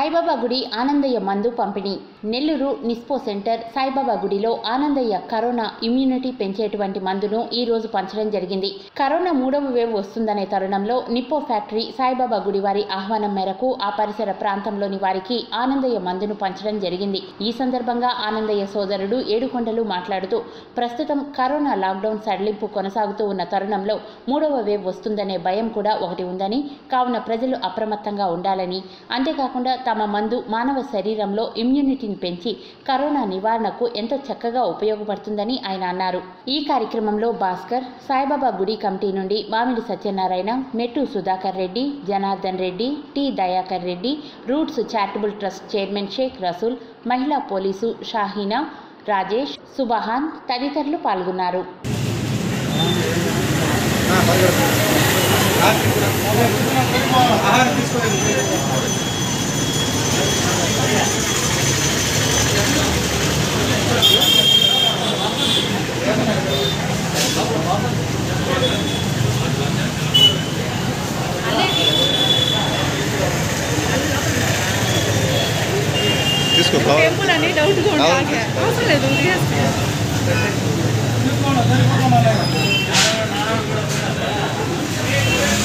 సాయిబాబా గుడి ఆనందయ్య మందు పంపిణీ నెల్లూరు నిస్పో సెంటర్ సాయిబాబా గుడిలో ఆనందయ్య కరోనా ఇమ్యూనిటీ పెంచేటువంటి మందును ఈ రోజు పంచడం జరిగింది కరోనా మూడవ వేవ్ వస్తుందనే తరుణంలో నిప్పో ఫ్యాక్టరీ సాయిబాబా గుడి వారి ఆహ్వానం మేరకు ఆ పరిసర ప్రాంతంలోని వారికి ఆనందయ్య మందును పంచడం జరిగింది ఈ సందర్భంగా ఆనందయ్య సోదరుడు ఏడుకొండలు మాట్లాడుతూ ప్రస్తుతం కరోనా లాక్డౌన్ సడలింపు కొనసాగుతూ ఉన్న తరుణంలో మూడవ వేవ్ వస్తుందనే భయం కూడా ఒకటి ఉందని కావున ప్రజలు అప్రమత్తంగా ఉండాలని అంతేకాకుండా తమ మందు మానవ శరీరంలో ఇమ్యూనిటీని పెంచి కరోనా నివారణకు ఎంతో చక్కగా ఉపయోగపడుతుందని ఆయన అన్నారు ఈ కార్యక్రమంలో భాస్కర్ సాయిబాబా గుడి కమిటీ నుండి Mamidi Satyanarayana Mettu Sudhakar Reddy Janardhan Reddy T Dayakar Reddy roots charitable trust chairman Sheikh Rasool మహిళా పోలీసు షాహీనా రాజేష్ సుబహాన్ తదితరులు పాల్గొన్నారు తీసుకో టెంపుల్ అని డౌట్ కూడా అవును. అవసరం లేదు తీసేసుకో.